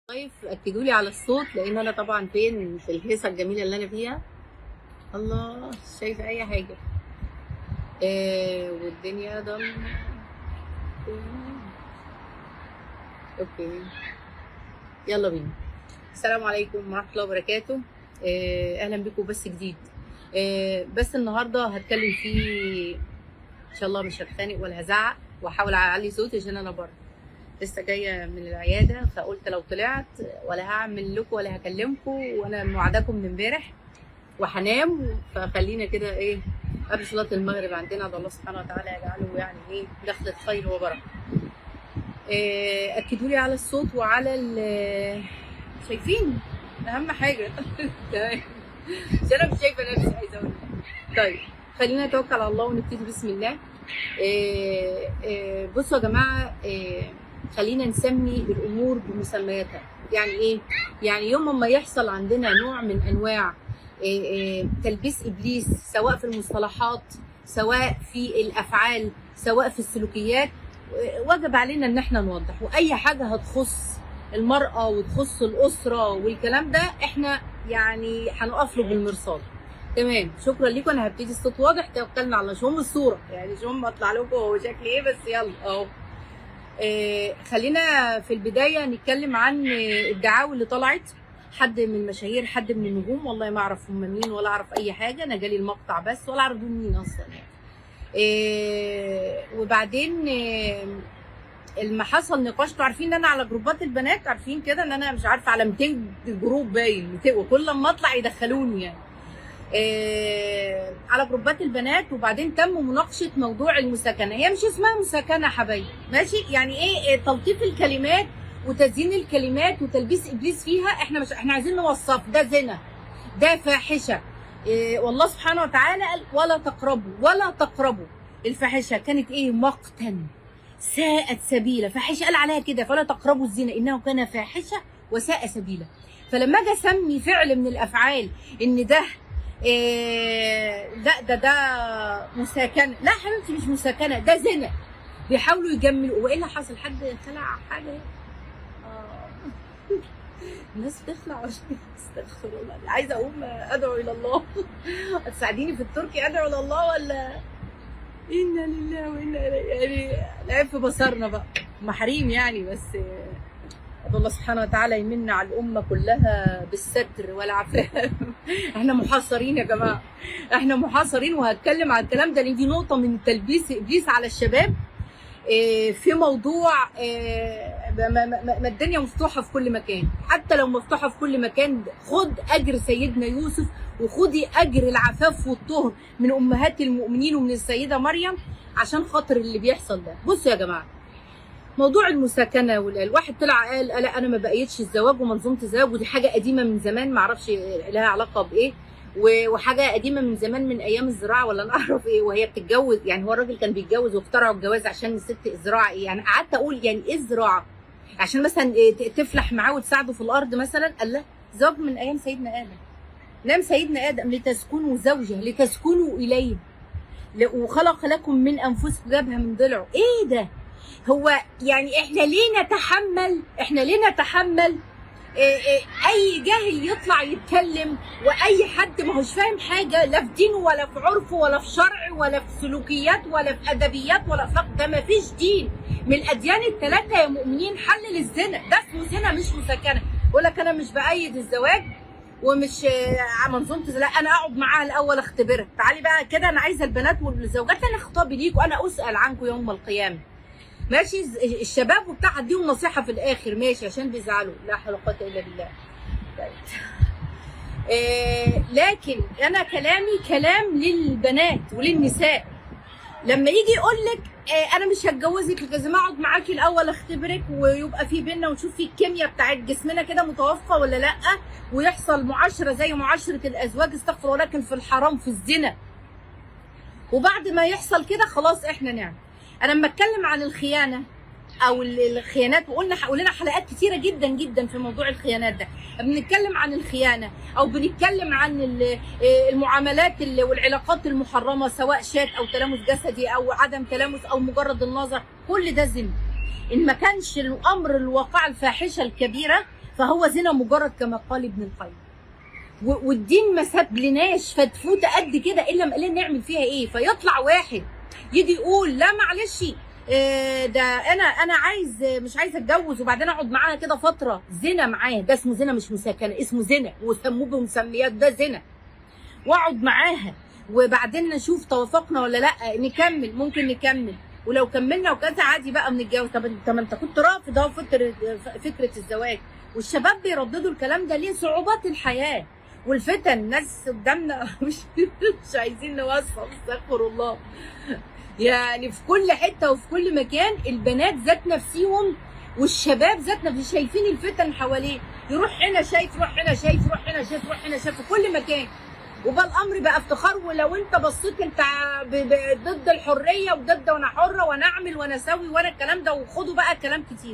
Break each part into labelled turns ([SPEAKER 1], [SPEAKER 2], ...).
[SPEAKER 1] لايف اكدوا لي على الصوت لان انا طبعا فين في الهيصه الجميله اللي انا فيها الله مش شايفه اي حاجه آه والدنيا ضلمه اوكي يلا بينا السلام عليكم ورحمه الله وبركاته آه اهلا بكم بس جديد آه بس النهارده هتكلم فيه ان شاء الله مش هتخانق ولا هزعق واحاول اعلي صوتي عشان انا بره لسه جايه من العياده فقلت لو طلعت ولا هعمل لكم ولا هكلمكم وانا موعداكم من امبارح وهنام فخلينا كده ايه قبل صلاه المغرب عندنا ده الله سبحانه وتعالى يجعله يعني ايه دخلة خير وبركه إيه اكدوا لي على الصوت وعلى ال شايفين اهم حاجه تمام عشان انا مش شايفه نفسي عايزه اقول طيب خلينا نتوكل على الله ونبتدي بسم الله إيه إيه بصوا يا جماعه إيه خلينا نسمي الامور بمسمياتها يعني ايه يعني يوم ما يحصل عندنا نوع من انواع إيه إيه تلبيس ابليس سواء في المصطلحات سواء في الافعال سواء في السلوكيات وجب علينا ان احنا نوضح واي حاجه هتخص المراه وتخص الاسره والكلام ده احنا يعني هنقف له بالمرصاد تمام شكرا لكم انا هبتدي الصوت واضح توكلنا على مش هم الصوره يعني مش هم اطلع لكم هو شكل ايه بس يلا اهو آه خلينا في البدايه نتكلم عن الدعاوي اللي طلعت حد من المشاهير حد من النجوم والله ما اعرف هم مين ولا اعرف اي حاجه انا جالي المقطع بس ولا اعرف دول مين اصلا يعني آه وبعدين آه لما حصل نقاش انتوا عارفين ان انا على جروبات البنات عارفين كده ان انا مش عارفه على 200 جروب باين 200 وكل ما اطلع يدخلوني يعني آه على جروبات البنات وبعدين تم مناقشه موضوع المساكنه هي مش اسمها مساكنه يا حبايبي ماشي يعني ايه تلطيف الكلمات وتزيين الكلمات وتلبيس ابليس فيها احنا مش احنا عايزين نوصف ده زنا ده فاحشه إيه والله سبحانه وتعالى قال ولا تقربوا ولا تقربوا الفاحشه كانت ايه مقتا ساءت سبيلا فاحشه قال عليها كده فلا تقربوا الزنا انه كان فاحشه وساء سبيلا فلما اجي اسمي فعل من الافعال ان ده إيه لا ده ده مساكنه لا حبيبتي مش مساكنه ده زنا بيحاولوا يجملوا وايه اللي حصل حد خلع حاجه آه. الناس بتخلع استغفر الله عايزه اقوم ادعو الى الله هتساعديني في التركي ادعو الى الله ولا انا لله وانا اليه يعني العيب في بصرنا بقى محاريم يعني بس الله سبحانه وتعالى يمن على الأمة كلها بالستر والعفاف احنا محاصرين يا جماعة احنا محاصرين وهتكلم على الكلام ده لان دي نقطة من تلبيس إبليس على الشباب في موضوع ما الدنيا مفتوحة في كل مكان حتى لو مفتوحة في كل مكان خد أجر سيدنا يوسف وخدي أجر العفاف والطهر من أمهات المؤمنين ومن السيدة مريم عشان خاطر اللي بيحصل ده بصوا يا جماعة موضوع المساكنه والواحد طلع قال لا انا ما بقيتش الزواج ومنظومه الزواج ودي حاجه قديمه من زمان ما اعرفش لها علاقه بايه وحاجه قديمه من زمان من ايام الزراعه ولا انا اعرف ايه وهي بتتجوز يعني هو الراجل كان بيتجوز واخترعوا الجواز عشان الست الزراعه ايه يعني قعدت اقول يعني ايه الزراعه عشان مثلا تفلح معاه وتساعده في الارض مثلا قال لا زواج من ايام سيدنا ادم نام سيدنا ادم لتسكنوا زوجه لتسكنوا اليه وخلق لكم من انفسكم جابها من ضلعه ايه ده هو يعني احنا ليه نتحمل احنا ليه نتحمل إيه إيه اي جاهل يطلع يتكلم واي حد ما هوش فاهم حاجه لا في دينه ولا في عرفه ولا في شرع ولا في سلوكيات ولا في ادبيات ولا اخلاق ده ما فيش دين من الاديان الثلاثه يا مؤمنين حل للزنا ده اسمه زنا مش مسكنه يقول لك انا مش بايد الزواج ومش منظومه لا انا اقعد معاها الاول اختبرها تعالي بقى كده انا عايزه البنات والزوجات انا خطابي ليكم انا اسال عنكم يوم القيامه ماشي الشباب وبتاع هديهم نصيحه في الاخر ماشي عشان بيزعلوا لا حول ولا قوه الا بالله طيب آه لكن انا كلامي كلام للبنات وللنساء لما يجي يقول لك آه انا مش هتجوزك لازم اقعد معاكي الاول اختبرك ويبقى في بينا ونشوف في الكيمياء بتاعت جسمنا كده متوافقه ولا لا ويحصل معاشره زي معاشره الازواج استغفر ولكن في الحرام في الزنا وبعد ما يحصل كده خلاص احنا نعمل انا لما اتكلم عن الخيانه او الخيانات وقلنا قلنا حلقات كتيره جدا جدا في موضوع الخيانات ده بنتكلم عن الخيانه او بنتكلم عن المعاملات والعلاقات المحرمه سواء شات او تلامس جسدي او عدم تلامس او مجرد النظر كل ده زنا ان ما كانش الامر الواقع الفاحشه الكبيره فهو زنا مجرد كما قال ابن القيم و- والدين ما سابلناش فتفوته قد كده الا ما قال لنا نعمل فيها ايه فيطلع واحد يجي يقول لا معلش آه، ده انا انا عايز مش عايز اتجوز وبعدين اقعد معاها كده فتره زنا معاه ده اسمه زنا مش مساكنه اسمه زنا وسموه بمسميات ده زنا واقعد معاها وبعدين نشوف توافقنا ولا لا نكمل ممكن نكمل ولو كملنا وكذا عادي بقى بنتجوز طب انت ما انت كنت رافض اهو فكره فكره الزواج والشباب بيرددوا الكلام ده ليه صعوبات الحياه والفتن ناس قدامنا مش مش عايزين نوصل استغفر الله يعني في كل حته وفي كل مكان البنات ذات نفسيهم والشباب ذات نفسهم شايفين الفتن حواليه يروح هنا شايف يروح هنا شايف يروح هنا شايف يروح هنا شايف في كل مكان وبقى الامر بقى افتخار ولو انت بصيت انت ب- ب- ضد الحريه وضد وانا حره وانا اعمل وانا اسوي وانا الكلام ده وخدوا بقى كلام كتير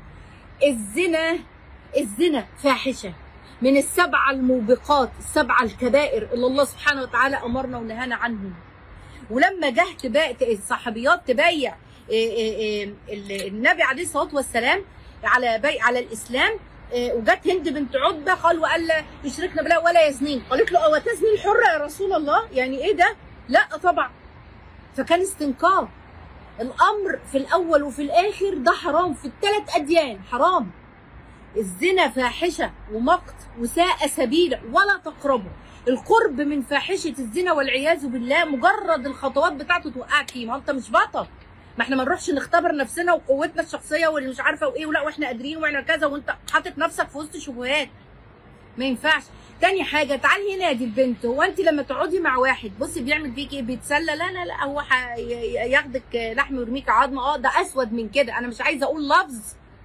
[SPEAKER 1] الزنا الزنا فاحشه من السبعه الموبقات السبعه الكبائر اللي الله سبحانه وتعالى امرنا ونهانا عنهم ولما جه تبا- الصحابيات تبايع إيه إيه إيه ال- النبي عليه الصلاه والسلام على بيع على الاسلام إيه، وجت هند بنت عتبه قال والا يشركن بالله ولا يزنين قالت له او تزني الحره يا رسول الله يعني ايه ده لا طبعا فكان استنكار الامر في الاول وفي الاخر ده حرام في الثلاث اديان حرام الزنا فاحشه ومقت وساء سبيلا ولا تقربه القرب من فاحشه الزنا والعياذ بالله مجرد الخطوات بتاعته توقعك فيه ما انت مش بطل ما احنا ما نروحش نختبر نفسنا وقوتنا الشخصيه واللي مش عارفه وايه ولا واحنا قادرين واحنا كذا وانت حاطط نفسك في وسط شبهات ما ينفعش تاني حاجه تعالي هنا يا دي البنت هو انت لما تقعدي مع واحد بصي بيعمل فيك ايه بيتسلى لا لا لا هو ح- ي- ياخدك لحم ويرميك عظمه اه ده اسود من كده انا مش عايزه اقول لفظ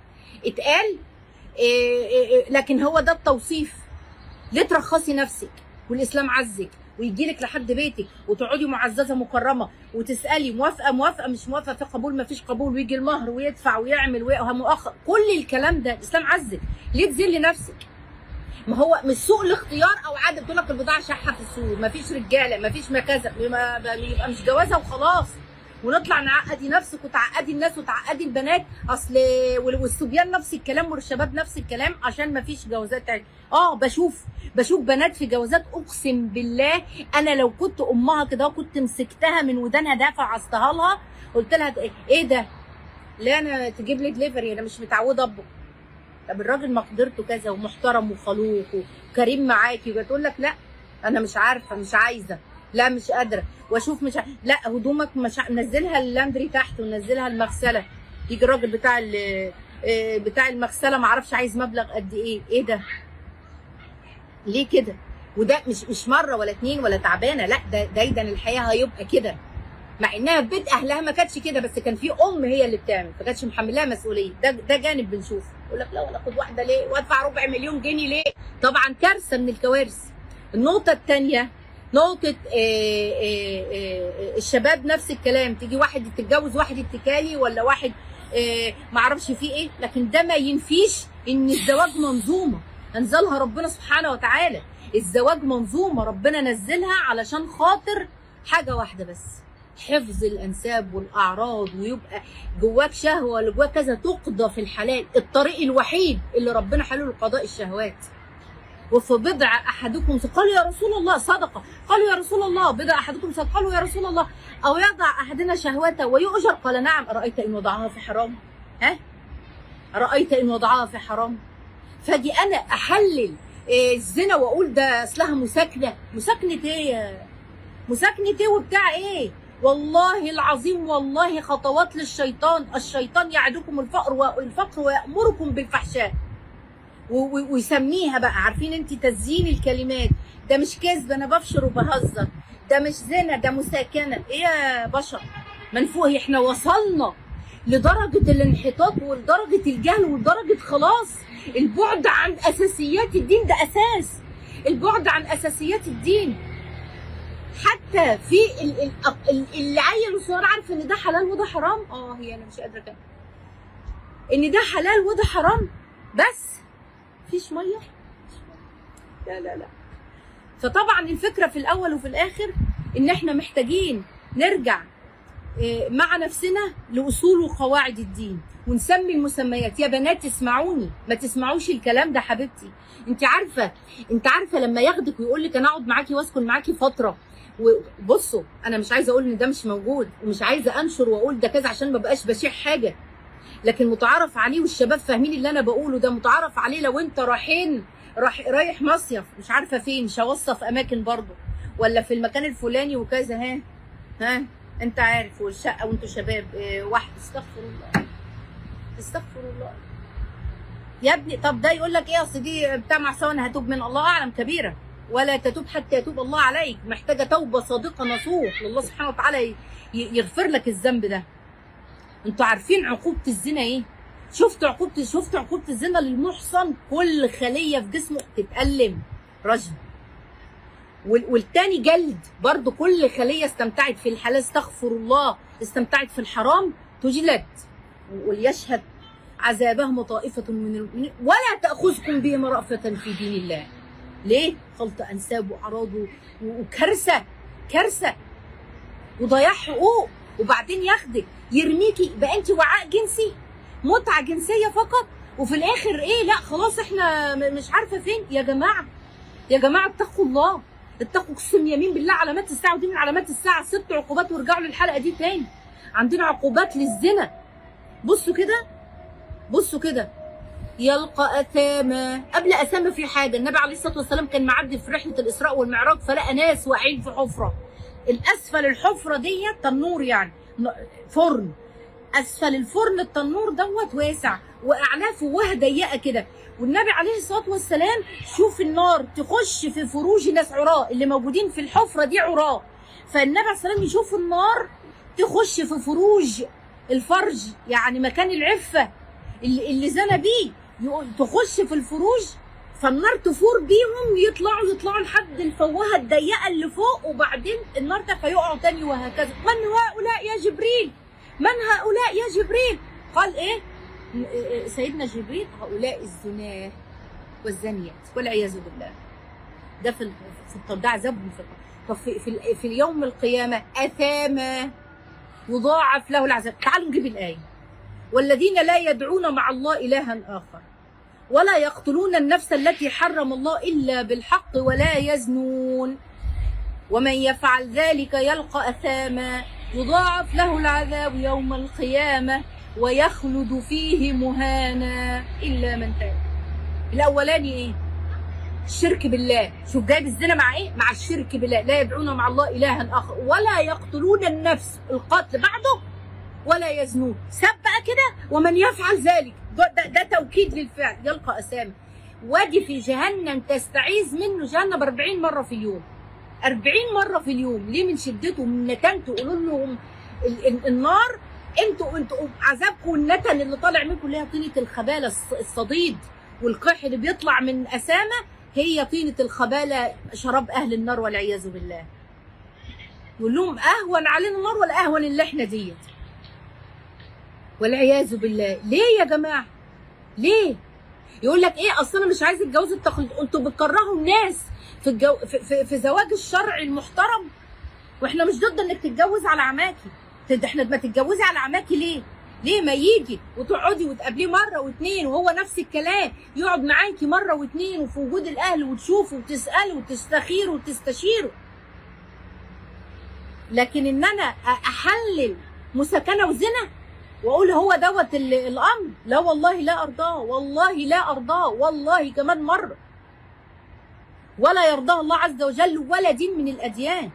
[SPEAKER 1] اتقال إيه إيه إيه لكن هو ده التوصيف ليه ترخصي نفسك والاسلام عزك ويجي لك لحد بيتك وتقعدي معززه مكرمه وتسالي موافقه موافقه مش موافقه في قبول ما فيش قبول ويجي المهر ويدفع ويعمل ومؤخر كل الكلام ده الاسلام عزك ليه تذلي نفسك ما هو مش سوء الاختيار او عاده بتقول لك البضاعه شحه في السوق ما فيش رجاله ما فيش ما كذا ما- ما- يبقى مش جوازه وخلاص ونطلع نعقدي نفسك وتعقدي الناس وتعقدي البنات اصل وال- والصبيان نفس الكلام والشباب نفس الكلام عشان ما فيش جوازات تاني اه بشوف بشوف بنات في جوازات اقسم بالله انا لو كنت امها كده كنت مسكتها من ودانها ده فعصتها لها قلت لها ايه ده لا انا تجيب لي دليفري انا مش متعوده اطبخ طب الراجل مقدرته كذا ومحترم وخلوق وكريم معاكي وتقول لك لا انا مش عارفه مش عايزه لا مش قادره واشوف مش ع... لا هدومك مش ع... نزلها اللاندري تحت ونزلها المغسله يجي الراجل بتاع ال... آه، بتاع المغسله ما اعرفش عايز مبلغ قد ايه ايه ده ليه كده وده مش مش مره ولا اتنين ولا تعبانه لا ده دايما الحياه هيبقى كده مع انها في بيت اهلها ما كانتش كده بس كان في ام هي اللي بتعمل ما كانتش محملاها مسؤوليه ده ده جانب بنشوفه يقول لك لا ولا اخد واحده ليه وادفع ربع مليون جنيه ليه طبعا كارثه من الكوارث النقطه الثانيه نقطة آه، آه، آه، الشباب نفس الكلام تيجي واحد تتجوز واحد اتكالي ولا واحد آه، معرفش فيه ايه لكن ده ما ينفيش ان الزواج منظومة انزلها ربنا سبحانه وتعالى الزواج منظومة ربنا نزلها علشان خاطر حاجة واحدة بس حفظ الانساب والاعراض ويبقى جواك شهوه ولا جواك كذا تقضى في الحلال الطريق الوحيد اللي ربنا حلله لقضاء الشهوات وفي بضع احدكم قالوا يا رسول الله صدقه قالوا يا رسول الله بضع احدكم صدقه قالوا يا رسول الله او يضع احدنا شهوته ويؤجر قال نعم ارايت ان وضعها في حرام ها ارايت ان وضعها في حرام فاجي انا احلل إيه الزنا واقول ده اصلها مساكنه مساكنه ايه يا مساكنة ايه وبتاع ايه والله العظيم والله خطوات للشيطان الشيطان يعدكم الفقر والفقر ويأمركم بالفحشاء و- و- ويسميها بقى عارفين انت تزيين الكلمات ده مش كذب انا بفشر وبهزر ده مش زنا ده مساكنة ايه يا بشر منفوق احنا وصلنا لدرجة الانحطاط ولدرجة الجهل ولدرجة خلاص البعد عن اساسيات الدين ده اساس البعد عن اساسيات الدين حتى في ال- ال- ال- العيل الصغير عارف ان ده حلال وده حرام اه هي انا مش قادره كده ان ده حلال وده حرام بس مفيش ميه لا لا لا فطبعا الفكره في الاول وفي الاخر ان احنا محتاجين نرجع آه، مع نفسنا لاصول وقواعد الدين ونسمي المسميات يا بنات اسمعوني ما تسمعوش الكلام ده حبيبتي انت عارفه انت عارفه لما ياخدك ويقول لك انا اقعد معاكي واسكن معاكي فتره وبصوا انا مش عايزه اقول ان ده مش موجود ومش عايزه انشر واقول ده كذا عشان ما بقاش بشيع حاجه لكن متعارف عليه والشباب فاهمين اللي انا بقوله ده متعارف عليه لو انت رايحين راح رايح مصيف مش عارفه فين مش هوصف اماكن برضه ولا في المكان الفلاني وكذا ها ها انت عارف والشقه وانتوا شباب اه واحد استغفر الله استغفر الله يا ابني طب ده يقول لك ايه اصل دي بتاع معصيه انا هتوب من الله اعلم كبيره ولا تتوب حتى يتوب الله عليك محتاجه توبه صادقه نصوح لله سبحانه وتعالى يغفر لك الذنب ده انتوا عارفين عقوبه الزنا ايه شفتوا عقوبه شفتوا عقوبه الزنا للمحصن كل خليه في جسمه تتألم رجم والتاني جلد برضو كل خليه استمتعت في الحلال استغفر الله استمتعت في الحرام تجلد وليشهد عذابهم طائفة من المؤمنين ولا تأخذكم بهم رأفة في دين الله ليه؟ خلط أنساب وأعراض وكارثة كارثة وضياع حقوق وبعدين ياخدك يرميكي بقى انت وعاء جنسي متعة جنسية فقط وفي الآخر إيه لا خلاص إحنا مش عارفة فين يا جماعة يا جماعة اتقوا الله اتقوا قسم يمين بالله علامات الساعة ودي من علامات الساعة ست عقوبات وارجعوا للحلقة دي تاني عندنا عقوبات للزنا بصوا كده بصوا كده يلقى أثامة قبل أثامة في حاجة النبي عليه الصلاة والسلام كان معدي في رحلة الإسراء والمعراج فلقى ناس واقعين في حفرة الأسفل الحفرة ديت تنور يعني فرن أسفل الفرن التنور دوت واسع وأعلاه فوهة ضيقة كده والنبي عليه الصلاة والسلام شوف النار تخش في فروج ناس عراة اللي موجودين في الحفرة دي عراة فالنبي عليه الصلاة والسلام يشوف النار تخش في فروج الفرج يعني مكان العفة اللي, اللي زنى بيه تخش في الفروج فالنار تفور بيهم يطلعوا يطلعوا لحد الفوهه الضيقه اللي فوق وبعدين النار ده فيقعوا تاني وهكذا من هؤلاء يا جبريل من هؤلاء يا جبريل قال ايه سيدنا جبريل هؤلاء الزناه والزانيات والعياذ بالله ده في في ده عذابهم في طب في, في, في اليوم القيامه اثاما يضاعف له العذاب تعالوا نجيب الايه والذين لا يدعون مع الله الها اخر ولا يقتلون النفس التي حرم الله الا بالحق ولا يزنون ومن يفعل ذلك يلقى اثاما يضاعف له العذاب يوم القيامه ويخلد فيه مهانا الا من تاب الاولاني ايه الشرك بالله شوف جايب الزنا مع ايه مع الشرك بالله لا يدعون مع الله الها اخر ولا يقتلون النفس القتل بعده ولا يزنون سب بقى كده ومن يفعل ذلك ده, ده, ده توكيد للفعل يلقى اسامه وادي في جهنم تستعيذ منه جهنم 40 مره في اليوم 40 مره في اليوم ليه من شدته من نتنته قولوا لهم النار انتوا انتوا عذابكم والنتن اللي طالع منكم اللي هي طينه الخباله الصديد والقح اللي بيطلع من اسامه هي طينه الخباله شراب اهل النار والعياذ بالله يقول لهم اهون علينا النار ولا اهون اللي احنا ديت والعياذ بالله ليه يا جماعه ليه يقول لك ايه اصل انا مش عايز الجواز التقليدي انتوا بتكرهوا الناس في, الجو... في, في, في زواج الشرعي المحترم واحنا مش ضد انك تتجوز على عماكي احنا ما تتجوزي على عماكي ليه ليه ما يجي وتقعدي وتقابليه مره واثنين وهو نفس الكلام يقعد معاكي مره واثنين وفي وجود الاهل وتشوفه وتساله وتستخيره وتستشيره لكن ان انا احلل مساكنه وزنا واقول هو دوت الامر لا والله لا ارضاه والله لا ارضاه والله كمان مره ولا يرضاه الله عز وجل ولا دين من الاديان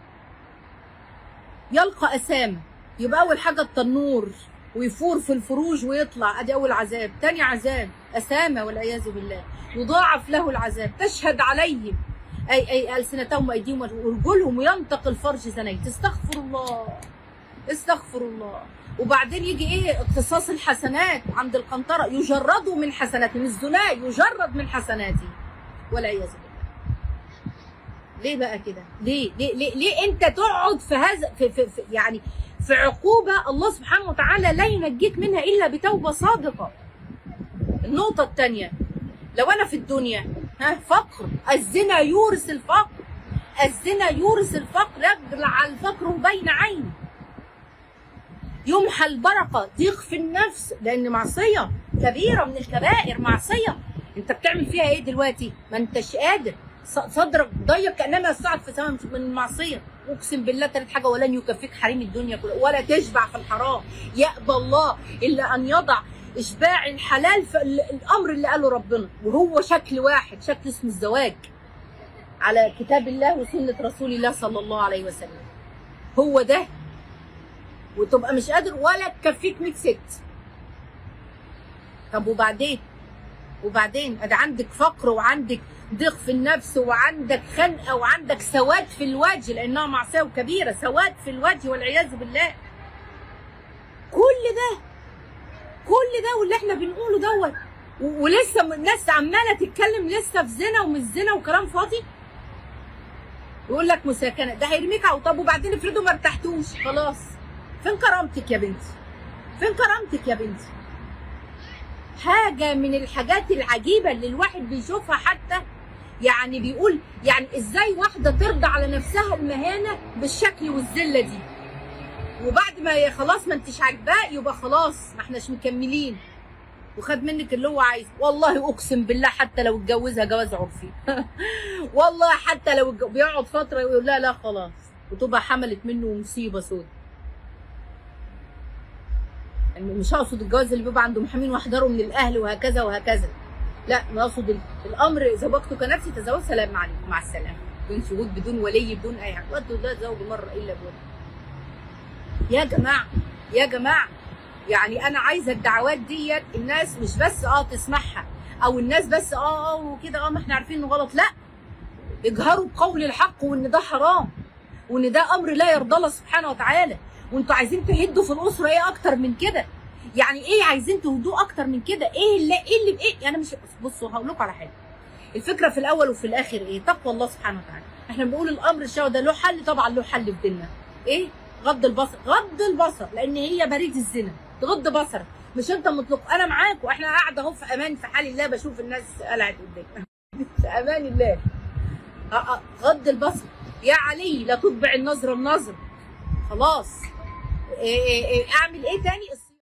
[SPEAKER 1] يلقى اسامه يبقى اول حاجه التنور ويفور في الفروج ويطلع ادي اول عذاب تاني عذاب اسامه والعياذ بالله يضاعف له العذاب تشهد عليهم اي اي السنتهم وايديهم ورجلهم وينطق الفرج زنيت استغفر الله استغفر الله وبعدين يجي ايه اقتصاص الحسنات عند القنطره يجردوا من حسناتهم الزنا يجرد من حسناته والعياذ بالله ليه بقى كده ليه ليه ليه, ليه انت تقعد في هذا في, في, في يعني في عقوبه الله سبحانه وتعالى لا ينجيك منها الا بتوبه صادقه النقطه الثانيه لو انا في الدنيا ها فقر الزنا يورث الفقر الزنا يورث الفقر يجعل الفقر بين عيني يمحى البركه ضيق في النفس لان معصيه كبيره من الكبائر معصيه انت بتعمل فيها ايه دلوقتي ما انتش قادر ص- صدرك ضيق كانما يصعد في سماء من المعصيه اقسم بالله تالت حاجه ولن يكفيك حريم الدنيا كلها ولا تشبع في الحرام يأبى الله الا ان يضع اشباع الحلال في ال- الامر اللي قاله ربنا وهو شكل واحد شكل اسمه الزواج على كتاب الله وسنه رسول الله صلى الله عليه وسلم هو ده وتبقى مش قادر ولا تكفيك 100 ست طب وبعدين وبعدين ادي عندك فقر وعندك ضيق في النفس وعندك خنقه وعندك سواد في الوجه لانها معصيه وكبيره سواد في الوجه والعياذ بالله كل ده كل ده واللي احنا بنقوله دوت و- ولسه م- الناس عماله تتكلم لسه في زنا ومش زنا وكلام فاضي يقول لك مساكنه ده هيرميك على طب وبعدين افرضوا ما ارتحتوش خلاص فين كرامتك يا بنتي فين كرامتك يا بنتي حاجه من الحاجات العجيبه اللي الواحد بيشوفها حتى يعني بيقول يعني ازاي واحده ترضى على نفسها المهانه بالشكل والذله دي وبعد ما هي خلاص ما انتش عاجباه يبقى خلاص ما احناش مكملين وخد منك اللي هو عايزه والله اقسم بالله حتى لو اتجوزها جواز عرفي والله حتى لو اتج- بيقعد فتره يقول لا لا خلاص وتبقى حملت منه مصيبه سود يعني مش هقصد الجواز اللي بيبقى عنده محامين واحضروا من الاهل وهكذا وهكذا لا انا اقصد ال- الامر زوجته كنفسي تزوج سلام عليكم مع السلامه بدون شهود بدون ولي بدون اي حاجه ودوا ده زوج مره الا بولد يا جماعه يا جماعه يعني انا عايزه الدعوات ديت الناس مش بس اه تسمعها او الناس بس اه اه وكده اه ما احنا عارفين انه غلط لا اجهروا بقول الحق وان ده حرام وان ده امر لا يرضى الله سبحانه وتعالى وانتوا عايزين تهدوا في الاسره ايه اكتر من كده يعني ايه عايزين تهدوه اكتر من كده ايه اللي ايه اللي بايه يعني مش بصوا هقول لكم على حاجه الفكره في الاول وفي الاخر ايه تقوى الله سبحانه وتعالى احنا بنقول الامر الشهوه ده له حل طبعا له حل في ديننا ايه غض البصر غض البصر لان هي بريد الزنا تغض بصرك مش انت مطلق انا معاك واحنا قاعده اهو في امان في حال الله بشوف الناس قلعت قدامي في امان الله آه، آه، غض البصر يا علي لا تطبع النظر النظر خلاص إيه إيه إيه اعمل ايه تاني